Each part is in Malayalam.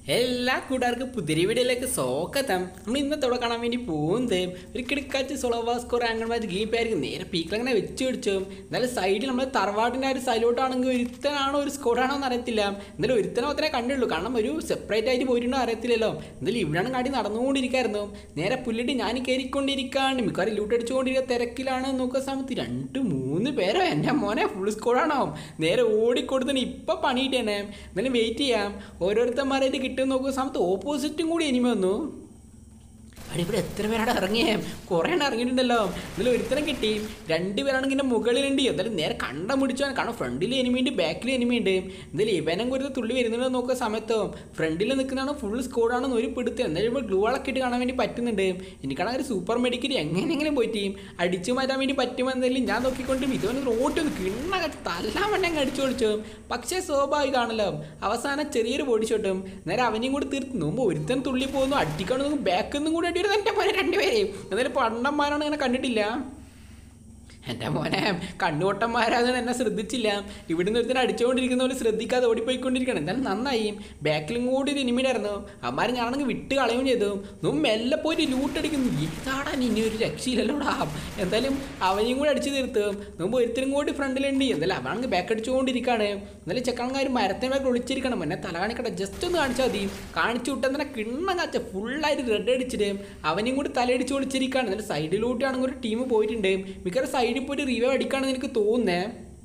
എല്ലാ കൂട്ടുകാർക്കും പുതിരി വീഡിയോയിലേക്ക് സ്വാഗതം നമ്മൾ ഇന്നത്തോടെ കാണാൻ വേണ്ടി പോകുന്നത് ഒരു കിടക്കാച്ച് സൊളവാ സ്കോർ ആംഗിൾ ഗെയിം പേരായിരിക്കും നേരെ പീക്കിൽ അങ്ങനെ വെച്ച് പിടിച്ചു എന്നാലും സൈഡിൽ നമ്മൾ തറവാടിൻ്റെ ആ ഒരു സൈലോട്ടാണെങ്കിൽ ഒരുത്തനാണോ ഒരു സ്കോഡാണോ എന്ന് അറിയത്തില്ല എന്നാലും ഒരുത്തനെ മാത്രമേ കണ്ടുള്ളൂ കാരണം ഒരു സെപ്പറേറ്റ് ആയിട്ട് പോയിട്ടുണ്ടോ അറിയത്തില്ലല്ലോ എന്തായാലും ഇവിടെയാണ് കാടി നടന്നുകൊണ്ടിരിക്കായിരുന്നു നേരെ പുല്ലിട്ട് ഞാൻ കയറിക്കൊണ്ടിരിക്കാണ്ട് മിക്കവാറും ലൂട്ട് അടിച്ചുകൊണ്ടിരിക്കുക തിരക്കിലാണ് നോക്കുന്ന സമയത്ത് രണ്ട് മൂന്ന് പേരോ എൻ്റെ മോനെ ഫുൾ സ്കോഡാണോ നേരെ ഓടിക്കൊടുത്തിന് ഇപ്പം പണിയിട്ടേനെ എന്നാലും വെയിറ്റ് ചെയ്യാം ഓരോരുത്തന്മാരായിട്ട് കിട്ടും നോക്കുന്ന സമയത്ത് ഓപ്പോസിറ്റും കൂടി എനിമ വന്നു അവിടെ ഇവിടെ എത്ര പേരാണ് ഇറങ്ങിയേ കുറേ എണ്ണം ഇറങ്ങിയിട്ടുണ്ടല്ലോ ഇതിൽ ഒരുത്തരം കിട്ടി രണ്ടുപേരാണെങ്കിൽ എൻ്റെ മുകളിലുണ്ട് എന്തായാലും നേരെ കണ്ടം പിടിച്ചാണ് കാരണം ഫ്രണ്ടിൽ എനിമിയുണ്ട് ബാക്കിൽ എനിമിയുണ്ട് എന്തായാലും ഇവനും ഒരു തുള്ളി വരുന്നുണ്ടോ നോക്കുന്ന സമയത്തോ ഫ്രണ്ടിൽ നിൽക്കുന്നതാണ് ഫുൾ സ്കോഡാണെന്ന് ഒരു പിടുത്തം എന്തായാലും ഇപ്പോൾ ഗ്ലൂ വളൊക്കെ ഇട്ട് കാണാൻ വേണ്ടി പറ്റുന്നുണ്ട് എനിക്കാണെങ്കിൽ ഒരു സൂപ്പർ മെഡിക്കൽ എങ്ങനെയെങ്കിലും പോയിട്ട് അടിച്ചു മാറ്റാൻ വേണ്ടി പറ്റുമെന്നാലും ഞാൻ നോക്കിക്കൊണ്ടും ഇതുവരെ റോട്ട് ഒന്ന് കിണ്ണ തല്ലാൻ വേണ്ടി അങ്ങ് അടിച്ചു പൊളിച്ചു പക്ഷേ സ്വാഭാവികമാണല്ലോ അവസാനം ചെറിയൊരു പൊടിച്ചോട്ടും നേരെ അവനെയും കൂടി തീർത്ത് നോക്കുമ്പോൾ ഒരുത്തൻ തുള്ളി പോകുന്നു അടിക്കണം ബാക്കിൽ നിന്നും കൂടി അടിയൊരു എൻ്റെ പോലെ രണ്ടുപേരെയും എന്നാലും പണ്ടന്മാരാണ് ഇങ്ങനെ കണ്ടിട്ടില്ല എൻ്റെ മോനെ കണ്ണുകൊട്ടന്മാരാണെന്ന് എന്നെ ശ്രദ്ധിച്ചില്ല ഇവിടുന്ന് ഒരുത്തിന് അടിച്ചുകൊണ്ടിരിക്കുന്ന പോലെ ശ്രദ്ധിക്കാതെ ഓടിപ്പോയിക്കൊണ്ടിരിക്കണം എന്തായാലും നന്നായി ബാക്കിലും കൂടി ഒരു ഇനിമിടായിരുന്നു അമ്മാർ ഞാനാണെങ്കിൽ വിട്ട് കളയുകയും ചെയ്തു നോം മെല്ലെ പോയിട്ട് ലൂട്ടടിക്കുന്നു ഇതാടാ ഇനി ഒരു രക്ഷയില്ലല്ലോടാ എന്തായാലും അവനെയും കൂടി അടിച്ചു തീർത്ത് നോമ്പ് ഒരുത്തരും കൂടി ഫ്രണ്ടിലുണ്ട് എന്തായാലും അവനാണെങ്കിൽ ബാക്ക് അടിച്ചുകൊണ്ടിരിക്കുകയാണ് എന്നാലും ചെക്കണക്കാർ മരത്തിന് ബാക്ക് ഒളിച്ചിരിക്കണം എന്നെ തല കാണിക്കട്ടെ ജസ്റ്റ് ഒന്ന് കാണിച്ചാൽ മതി കാണിച്ചു വിട്ടെന്നെ കിണ്ണം കാച്ച ഫുള്ളായിട്ട് റെഡ് അടിച്ചിട്ട് അവനെയും കൂടി തലയടിച്ച് ഒളിച്ചിരിക്കുകയാണ് എന്നാലും സൈഡിലോട്ടാണെങ്കിൽ ഒരു ടീം പോയിട്ടുണ്ട് മിക്കവാറും സൈഡിൽ പോയിട്ട് റിവൈവ് അടിക്കുകയാണെന്ന് എനിക്ക് തോന്നുന്നേ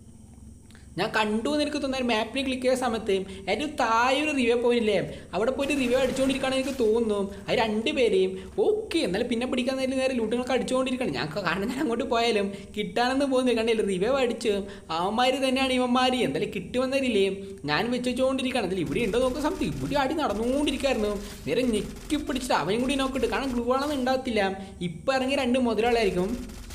ഞാൻ കണ്ടു എന്ന് എനിക്ക് തോന്നുന്നത് മാപ്പിൽ ക്ലിക്ക് ചെയ്ത സമയത്ത് ഏറ്റവും താഴെ ഒരു റിവ്യൂ പോയിന്റ് ഇല്ലേ അവിടെ പോയിട്ട് റിവ്യൂ അടിച്ചുകൊണ്ടിരിക്കുകയാണെന്ന് എനിക്ക് തോന്നുന്നു അത് രണ്ട് പേരെയും ഓക്കെ എന്നാലും പിന്നെ പിടിക്കാൻ നേരം നേരെ ലൂട്ടുകൾക്ക് അടിച്ചുകൊണ്ടിരിക്കണം ഞാൻ കാരണം ഞാൻ അങ്ങോട്ട് പോയാലും കിട്ടാനെന്ന് പോകുന്നത് കണ്ടില്ല റിവ്യൂ അടിച്ച് അവന്മാർ തന്നെയാണ് ഇവന്മാർ എന്തായാലും കിട്ടുമെന്നറിയില്ലേ ഞാൻ വെച്ച് വെച്ചുകൊണ്ടിരിക്കുകയാണ് അതിൽ ഇവിടെ ഉണ്ടോ നോക്കുന്ന സമയത്ത് ഇവിടെ അടി നടന്നുകൊണ്ടിരിക്കുകയായിരുന്നു നേരെ ഞെക്കി പിടിച്ചിട്ട് അവനും കൂടി നോക്കിയിട്ട് കാരണം ഗ്ലൂ ആണെന്ന് ഉണ്ടാകത്തില്ല ഇപ്പം ഇറങ്ങിയ രണ്ട് മുതലാളായിരിക്കും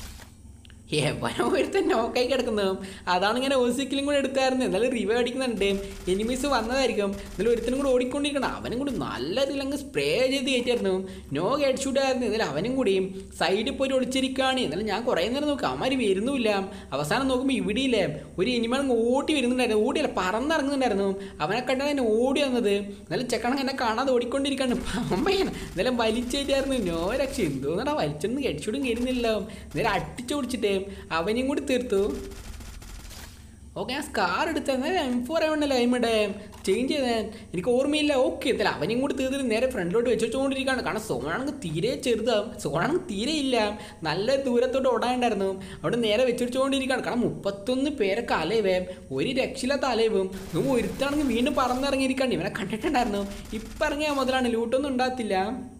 എവനോ ഒരുത്തൻ നോക്കായി കിടക്കുന്നു അതാണ് ഇങ്ങനെ ഓസിക്കലും കൂടെ എടുത്തായിരുന്നു എന്നാലും റിവൈവ് അടിക്കുന്നുണ്ട് എനിമീസ് വന്നതായിരിക്കും എന്നാലും ഒരുത്തനും കൂടെ ഓടിക്കൊണ്ടിരിക്കണം അവനും കൂടി നല്ല ഇതിലങ്ങ് സ്പ്രേ ചെയ്ത് കയറ്റായിരുന്നു നോ ഹെഡ് ഷൂട്ട് ആയിരുന്നു എന്നാലും അവനും കൂടി സൈഡിൽ പോയിട്ട് ഒളിച്ചിരിക്കുകയാണ് എന്നാലും ഞാൻ കുറേ നേരം നോക്കാം അവന്മാർ വരുന്നുമില്ല അവസാനം നോക്കുമ്പോൾ ഇവിടെയില്ലേ ഒരു എനിമ ഓടി വരുന്നുണ്ടായിരുന്നു ഓടിയല്ല പറന്നിറങ്ങുന്നുണ്ടായിരുന്നു അവനെ കണ്ടാണ് എന്നെ ഓടി വന്നത് എന്നാലും ചെക്കണക്ക് എന്നെ കാണാതെ ഓടിക്കൊണ്ടിരിക്കുകയാണ് പമ്പയാണ് എന്നാലും വലിച്ചേറ്റായിരുന്നു നോ രക്ഷ എന്തോന്നടാ വലിച്ചൊന്നും ഹെഡ് ഷൂട്ടും കയറുന്നില്ലല്ലോ നേരെ അടിച്ചു പിടിച്ചിട്ട് അവനെയും കൂടി തീർത്തു ഓക്കെ ഞാൻ സ്കാർ എടുത്തത് എം ഫോർ ആവണ്ടല്ലോ എമ്മിടെ ചേഞ്ച് ചെയ്തേൻ എനിക്ക് ഓർമ്മയില്ല ഓക്കെ എന്തായാലും അവനെയും കൂടി തീർത്തിട്ട് നേരെ ഫ്രണ്ടിലോട്ട് വെച്ച് വെച്ചുകൊണ്ടിരിക്കുകയാണ് കാരണം സോണാണെങ്കിൽ തീരെ ചെറുതാവും സോണാണെങ്കിൽ തീരെ ഇല്ല നല്ല ദൂരത്തോട്ട് ഓടാനുണ്ടായിരുന്നു അവിടെ നേരെ വെച്ച് വെച്ചുകൊണ്ടിരിക്കുകയാണ് കാരണം മുപ്പത്തൊന്ന് പേരൊക്കെ അലയവേ ഒരു രക്ഷയില്ലാത്ത അലയവും నువ్వు ഒരുത്താണെങ്കിൽ വീണ്ടും പറന്നിറങ്ങിയിരിക്കാണ്ട് ഇവനെ കണ്ടിട്ടുണ്ടായിരുന്നു ഇപ്പം ഇറങ്ങിയ മുതലാണ് ലൂട്ടൊന്നും ഉണ്ടാകത്തില്ല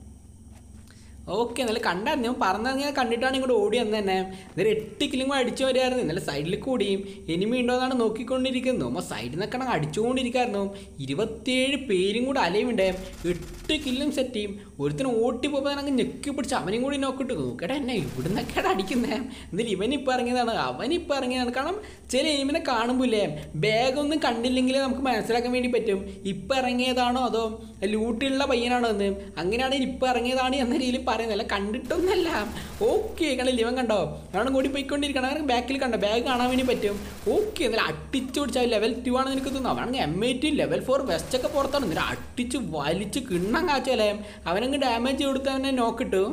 ഓക്കെ എന്നാലും കണ്ടായിരുന്നു ഞാൻ പറഞ്ഞിറങ്ങിയാൽ കണ്ടിട്ടാണ് ഇങ്ങോട്ട് ഓടി വന്നത് തന്നെ ഇതൊരു എട്ട് കിലും കൂടെ അടിച്ചു വരുമായിരുന്നു ഇന്നലെ സൈഡിൽ കൂടിയും എനിമി ഉണ്ടോ എന്നാണ് നോക്കിക്കൊണ്ടിരിക്കുന്നത് നമ്മൾ സൈഡിൽ നിന്നൊക്കെ അടിച്ചുകൊണ്ടിരിക്കായിരുന്നു ഇരുപത്തിയേഴ് പേരും കൂടെ അലയുണ്ട് എട്ട് കില്ലും സെറ്റ് ചെയ്യും ഒരുത്തിന് ഓട്ടി പോകുമ്പോൾ അങ്ങ് ഞെക്കി പിടിച്ച് അവനും കൂടി നോക്കിട്ട് നോക്കട്ടെ എന്നെ ഇവിടുന്നൊക്കെയാണ് അടിക്കുന്നത് എന്തായാലും ഇവനിപ്പോൾ ഇറങ്ങിയതാണ് അവനിപ്പോൾ ഇറങ്ങിയതാണ് കാരണം ചില എനിമിനെ കാണുമ്പോൾ ഇല്ലേ ബാഗൊന്നും കണ്ടില്ലെങ്കിൽ നമുക്ക് മനസ്സിലാക്കാൻ വേണ്ടി പറ്റും ഇപ്പം ഇറങ്ങിയതാണോ അതോ ലൂട്ടുള്ള പയ്യനാണോ എന്ന് അങ്ങനെയാണെങ്കിൽ ഇപ്പം ഇറങ്ങിയതാണ് എന്ന രീതിയിൽ പറയുന്നില്ല കണ്ടിട്ടൊന്നല്ല ഓക്കെ കണ്ടില്ല ഇവൻ കണ്ടോ അവൻ കൂടി പോയിക്കൊണ്ടിരിക്കണം കാരണം ബാക്കിൽ കണ്ടോ ബാഗ് കാണാൻ വേണ്ടി പറ്റും ഓക്കെ എന്നാലും അട്ടിച്ച് പിടിച്ചാൽ ലെവൽ ടു ആണെന്ന് എനിക്ക് തോന്നുന്നു അവനാണെങ്കിൽ M A T level four vest ഒക്കെ പുറത്താണ് എന്നിട്ട് അട്ടിച്ച് വലിച്ച് കിണ്ണം കാച്ചാലേ അവനങ്ങ് ഡാമേജ് കൊടുത്തവനെ നോക്കിട്ടു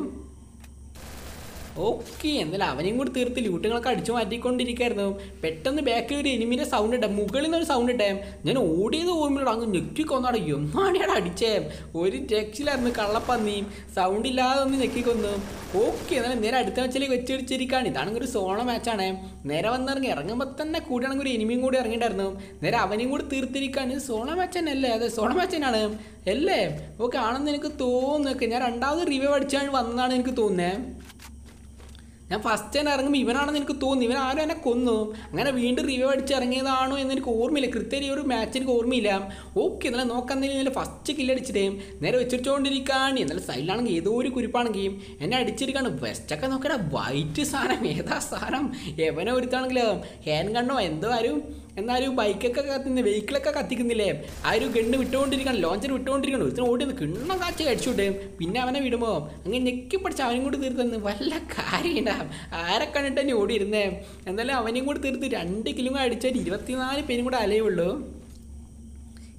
ഓക്കെ എന്നാലും അവനെയും കൂടി തീർത്ത് ലൂട്ടുകളൊക്കെ അടിച്ചു മാറ്റിക്കൊണ്ടിരിക്കുകയായിരുന്നു പെട്ടെന്ന് ബാക്കിൽ ഒരു എനിമിൻ്റെ സൗണ്ട് ഇട്ടേ മുകളിൽ നിന്ന് ഒരു സൗണ്ട് ഇട്ടേ ഞാൻ ഓടിയത് ഓർമ്മയിലൂടെ അങ്ങ് ഞെക്കി കൊന്നാണ് എന്നാണ് അടിച്ചേ ഒരു രക്ഷയിലായിരുന്നു കള്ളപ്പന്നിയും സൗണ്ട് ഇല്ലാതെ ഒന്ന് ഞെക്കി കൊന്നു ഓക്കെ എന്നാലും നേരെ അടുത്ത മാച്ചിലേക്ക് വെച്ചടിച്ചിരിക്കുകയാണ് ഇതാണെങ്കിൽ ഒരു സോണ മാച്ചാണ് നേരെ വന്നിറങ്ങി ഇറങ്ങുമ്പോൾ തന്നെ കൂടിയാണെങ്കിൽ ഒരു എനിമിയും കൂടി ഇറങ്ങിയിട്ടായിരുന്നു നേരെ അവനെയും കൂടി തീർത്തിരിക്കുകയാണ് ഇത് സോണ മാച്ച് തന്നെ അല്ലേ അതെ സോണ മാച്ച് തന്നെയാണ് അല്ലേ ഓക്കെ ആണെന്ന് എനിക്ക് തോന്നുന്നൊക്കെ ഞാൻ രണ്ടാമത് റിവ്യൂ അടിച്ചാണ് വന്നതാണ് എനിക്ക് തോന്നുന്നത് ഞാൻ ഫസ്റ്റ് തന്നെ ഇറങ്ങുമ്പോൾ ഇവനാണെന്ന് എനിക്ക് തോന്നി ഇവൻ ആരും എന്നെ കൊന്നു അങ്ങനെ വീണ്ടും റിവ്യൂ അടിച്ച് ഇറങ്ങിയതാണോ എന്ന് എനിക്ക് ഓർമ്മയില്ല കൃത്യം ഈ ഒരു മാച്ച് എനിക്ക് ഓർമ്മയില്ല ഓക്കെ എന്നാലും നോക്കാൻ ഫസ്റ്റ് കില്ലടിച്ചിട്ട് നേരെ വെച്ചിട്ടുകൊണ്ടിരിക്കുകയാണ് എന്നാലും സൈഡിലാണെങ്കിൽ ഏതോ ഒരു കുരിപ്പാണെങ്കിൽ എന്നെ അടിച്ചിരിക്കുകയാണ് വെസ്റ്റൊക്കെ നോക്കടാ വൈറ്റ് സാധനം ഏതാ സാധനം എവനെ ഒരുത്താണെങ്കിലോ ഹാൻഡ് ഗണ്ണോ എന്തോ ആരും എന്നാലും ബൈക്കൊക്കെ കത്തുന്ന വെഹിക്കിളൊക്കെ കത്തിക്കുന്നില്ലേ ആ ഒരു ഗണ്ണ് വിട്ടുകൊണ്ടിരിക്കണം ലോഞ്ചർ വിട്ടുകൊണ്ടിരിക്കണം ഒരുത്തിന് ഓടി നിന്ന് കിണ്ണം കാച്ച് കടിച്ചുവിട്ട് പിന്നെ അവനെ വിടുമോ അങ്ങനെ ഞെക്കി പഠിച്ച് അവനും കൂടി തീർത്തെന്ന് വല്ല കാര്യമുണ്ടാകും ആരെ കണ്ടിട്ട് തന്നെ ഓടിയിരുന്നേ എന്തായാലും അവനെയും കൂടി തീർത്ത് രണ്ട് കിലോ അടിച്ചാൽ ഇരുപത്തിനാല് പേരും കൂടെ അലയുള്ളൂ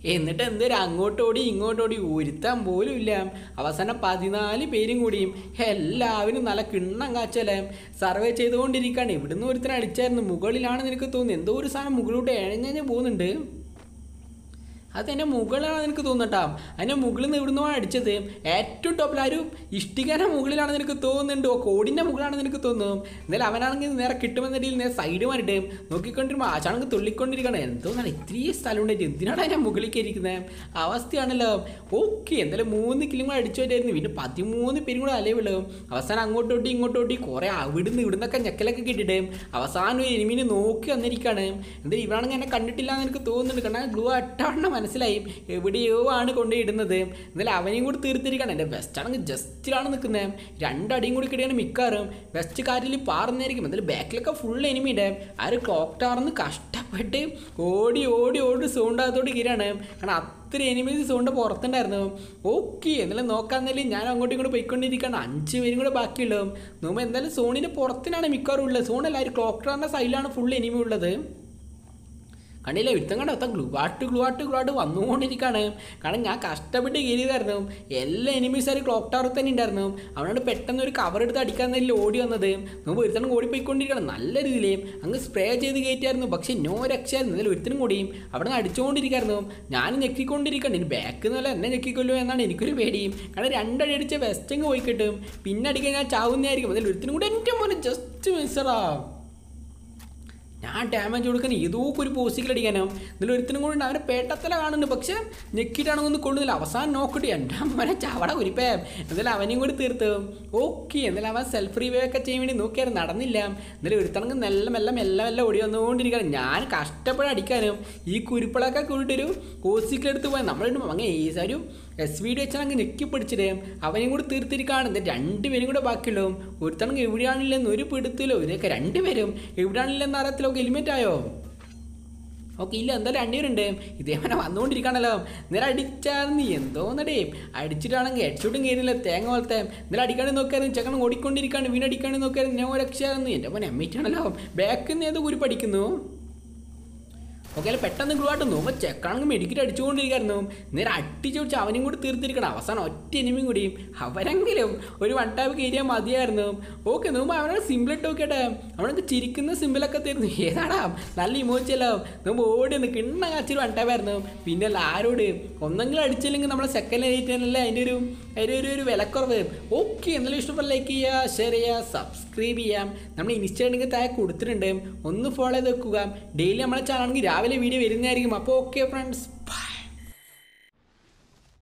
എന്നിട്ട് എന്തൊരു അങ്ങോട്ടോടി ഇങ്ങോട്ടോടി ഒരുത്താൻ പോലും ഇല്ല അവസാനം പതിനാല് പേരും കൂടിയും എല്ലാവരും നല്ല കിണ്ണം കാച്ചല്ലേ സർവേ ചെയ്തുകൊണ്ടിരിക്കുകയാണ് ഇവിടുന്ന് ഒരുത്തരം അടിച്ചായിരുന്നു മുകളിലാണെന്ന് എനിക്ക് തോന്നുന്നു എന്തോ ഒരു സാധനം മുകളിലോട്ട് എഴഞ്ഞഞ്ഞ് പോകുന്നുണ്ട് അത് എൻ്റെ മുകളിലാണെന്ന് എനിക്ക് തോന്നട്ടാ അതിൻ്റെ മുകളിൽ നിന്ന് ഇവിടുന്ന് അടിച്ചത് ഏറ്റവും ടോപ്പിൽ ആ ഒരു ഇഷ്ടികയുടെ മുകളിലാണെന്ന് എനിക്ക് തോന്നുന്നുണ്ട് ഓ കോടിൻ്റെ മുകളിലാണെന്ന് എനിക്ക് തോന്നുന്നു എന്നാലും അവനാണെങ്കിൽ നേരെ കിട്ടുമെന്നിടയിൽ നേരെ സൈഡ് മാറിയിട്ട് നോക്കിക്കൊണ്ടിരുമ്പോൾ ആശാണെങ്കിൽ തുള്ളിക്കൊണ്ടിരിക്കണം എന്തോന്നാണ് ഇത്രയും സ്ഥലം ഉണ്ടായിട്ട് എന്തിനാണ് അതിൻ്റെ മുകളിൽ കയറിയിരിക്കുന്നത് അവസ്ഥയാണല്ലോ ഓക്കെ എന്തായാലും മൂന്ന് കിലും കൂടെ അടിച്ചു പറ്റായിരുന്നു പിന്നെ പതിമൂന്ന് പേരും കൂടെ അലവുള്ളൂ അവസാനം അങ്ങോട്ടോട്ടി ഇങ്ങോട്ടോട്ടി കുറേ അവിടുന്ന് ഇവിടുന്നൊക്കെ ഞെക്കലൊക്കെ കിട്ടിയിട്ട് അവസാനം ഒരു എനിമീനെ നോക്കി വന്നിരിക്കുകയാണ് എന്തായാലും ഇവരാണെങ്കിൽ എന്നെ കണ്ടിട്ടില്ല എന്ന് എനിക്ക് തോന്നുന്നുണ്ട് കാരണം ഗ്ലൂ അട്ടാവണ്ണം മനസ്സിലായി എവിടെയോ ആണ് കൊണ്ടുപോയിടുന്നത് എന്നാലും അവനെയും കൂടി തീർത്തിരിക്കണം എൻ്റെ വെസ്റ്റ് ആണെങ്കിൽ ജസ്റ്റിലാണ് നിൽക്കുന്നത് രണ്ടടിയും കൂടി കിട്ടിയാണ് മിക്കാറും വെസ്റ്റ് കാറ്റിൽ പാറുന്നതായിരിക്കും എന്തായാലും ബാക്കിലൊക്കെ ഫുൾ എനിമിയുടെ ആ ഒരു ക്ലോക്ക് ടാർന്ന് കഷ്ടപ്പെട്ട് ഓടി ഓടി ഓടി സൗണ്ടാകത്തോട് കീരാണ് കാരണം അത്ര എനിമീസ് സൗണ്ട് പുറത്തുണ്ടായിരുന്നു ഓക്കെ എന്നാലും നോക്കാന്നേലും ഞാൻ അങ്ങോട്ടും ഇങ്ങോട്ട് പോയിക്കൊണ്ടിരിക്കുകയാണ് അഞ്ച് പേരും കൂടെ ബാക്കിയുള്ളൂ നോക്കുമ്പോൾ എന്തായാലും സോണിൻ്റെ പുറത്തിനാണ് മിക്കവാറും ഉള്ളത് സോണല്ല ആ ഒരു ക്ലോക്ക് ടാറിൻ്റെ സൈഡിലാണ് ഫുൾ എനിമി ഉള്ളത് കണ്ടില്ല യുദ്ധം കണ്ടോ ഒത്ത ഗ്ലുവാട്ട് ഗ്ലുവാട്ട് ഗ്ലുവാട്ട് വന്നുകൊണ്ടിരിക്കുകയാണ് കാരണം ഞാൻ കഷ്ടപ്പെട്ട് കയറിയതായിരുന്നു എല്ലാ എനിമീസാരും ക്ലോക്ക് ടവറിൽ തന്നെ ഉണ്ടായിരുന്നു അവനോട് പെട്ടെന്ന് ഒരു കവർ എടുത്ത് അടിക്കാൻ തന്നെ ഓടി വന്നത് നോമ്പ് ഒരുത്തനും ഓടിപ്പോയിക്കൊണ്ടിരിക്കണം നല്ല രീതിയിൽ അങ്ങ് സ്പ്രേ ചെയ്ത് കയറ്റിയായിരുന്നു പക്ഷേ നോ രക്ഷയായിരുന്നു ഇതിൽ ഒരുത്തനും കൂടിയും അവിടെ നിന്ന് അടിച്ചുകൊണ്ടിരിക്കായിരുന്നു ഞാൻ ഞെക്കിക്കൊണ്ടിരിക്കണം ഇനി ബാക്ക് എന്നല്ല എന്നെ ഞെക്കിക്കൊല്ലോ എന്നാണ് എനിക്കൊരു പേടിയും കാരണം രണ്ടടി അടിച്ച വെസ്റ്റങ്ങ് പോയി കിട്ടും പിന്നെ അടിക്കാൻ ഞാൻ ചാവുന്നതായിരിക്കും അതിൽ ഒരുത്തനും കൂടെ എൻ്റെ മോനെ ജസ്റ്റ് മിസ്സറാ ഞാൻ ഡാമേജ് കൊടുക്കാൻ ഏതോ ഒരു പോസ്റ്റിക്കൽ അടിക്കാനോ ഇതിൽ ഒരുത്തിനും കൂടി ഉണ്ട് അവനെ പേട്ടത്തല കാണുന്നുണ്ട് പക്ഷെ ഞെക്കിയിട്ടാണെങ്കിൽ ഒന്നും കൊള്ളുന്നില്ല അവസാനം നോക്കട്ടെ എൻ്റെ അമ്മനെ ചവട കുരിപ്പേ എന്തായാലും അവനെയും കൂടി തീർത്ത് ഓക്കെ എന്തായാലും അവൻ സെൽഫ് റിവ്യൂ ഒക്കെ ചെയ്യാൻ വേണ്ടി നോക്കിയായിരുന്നു നടന്നില്ല എന്തായാലും ഒരുത്തണെങ്കിൽ നല്ല മെല്ലെ മെല്ലെ മെല്ലെ ഓടി വന്നുകൊണ്ടിരിക്കുകയാണ് ഞാൻ കഷ്ടപ്പെട്ട് അടിക്കാനും ഈ കുരുപ്പളൊക്കെ കൂടിയിട്ടൊരു പോസ്റ്റിക്കൽ എടുത്ത് പോയാൽ നമ്മളിട്ട് അങ്ങനെ ഈ ഒരു എസ് വി ഡി വെച്ചാൽ അങ്ങ് ഞെക്കി പിടിച്ചിട്ട് അവനെയും കൂടി തീർത്തിരിക്കുകയാണ് എന്നിട്ട് രണ്ടുപേരും കൂടെ ബാക്കിയുള്ളൂ ഒരുത്തണെങ്കിൽ എവിടെയാണില്ലെന്ന് ഒരു പിടുത്തില്ലോ ഇതൊക്കെ രണ്ടുപേരും എവിടെയാണില്ലെന്ന് അറിയത്തിലൊക്കെ ഹെൽമെറ്റ് ആയോ ഓക്കെ ഇല്ല എന്തായാലും രണ്ടുപേരുണ്ട് ഇതേപോലെ വന്നുകൊണ്ടിരിക്കുകയാണല്ലോ നേരെ അടിച്ചായിരുന്നു എന്തോന്നടേ അടിച്ചിട്ടാണെങ്കിൽ ഹെഡ്ഷൂട്ടും കയറിയില്ല തേങ്ങ പോലത്തെ ഇന്നലെ അടിക്കാണ്ട് നോക്കിയായിരുന്നു ചെക്കൻ ഓടിക്കൊണ്ടിരിക്കുകയാണ് വീണ് അടിക്കാണ്ട് നോക്കിയായിരുന്നു ഞാൻ രക്ഷയായിരുന്നു എൻ്റെ മോനെ അമ്മയിട്ടാണല്ലോ ബാക്കിൽ നിന്ന് ഏതോ കുരിപ്പ് അടിക്കുന്നു ഓക്കെ അല്ല പെട്ടെന്ന് ഗ്ലൂ ആയിട്ട് നോക്കുമ്പോൾ ചെക്കാണെങ്കിൽ മെഡിക്കറ്റ് അടിച്ചുകൊണ്ടിരിക്കുന്നു നേരെ അടിച്ചു പിടിച്ച് അവനും കൂടി തീർത്തിരിക്കണം അവസാനം ഒറ്റ എനിമിയും കൂടിയും അവരെങ്കിലും ഒരു വൺ ടാപ്പ് കയറിയാൽ മതിയായിരുന്നു ഓക്കെ നോക്കുമ്പോൾ അവനോട് സിമ്പിൾ ഇട്ട് നോക്കിയട്ടെ അവനൊക്കെ ചിരിക്കുന്ന സിമ്പിളൊക്കെ തരുന്നു ഏതാടാ നല്ല ഇമോച്ചല്ലോ നോക്കുമ്പോൾ ഓടി ഒന്ന് കിണ്ണ കാച്ചൊരു വൺ ടാപ്പായിരുന്നു പിന്നെ അല്ല ആരോട് ഒന്നെങ്കിലും അടിച്ചില്ലെങ്കിൽ നമ്മളെ സെക്കൻഡ് ആയിട്ടല്ലേ അതിൻ്റെ ഒരു അതിൻ്റെ ഒരു ഒരു വിലക്കുറവ് ഓക്കെ എന്നാലും ഇഷ്ടപ്പെട്ട ലൈക്ക് ചെയ്യുക ഷെയർ ചെയ്യുക സബ്സ്ക്രൈബ് ചെയ്യാം നമ്മൾ ഇൻസ്റ്റാഗ്രാമിൽ താഴെ കൊടുത്തിട്ടുണ്ട് ഒന്ന് ഫോളോ ചെയ്ത് വെക്കുക ഡെയിലി നമ്മളെ ചാനലാണെങ്കിൽ രാവിലെ വീഡിയോ വരുന്നതായിരിക്കും അപ്പോൾ ഓക്കെ ഫ്രണ്ട്സ് ബൈ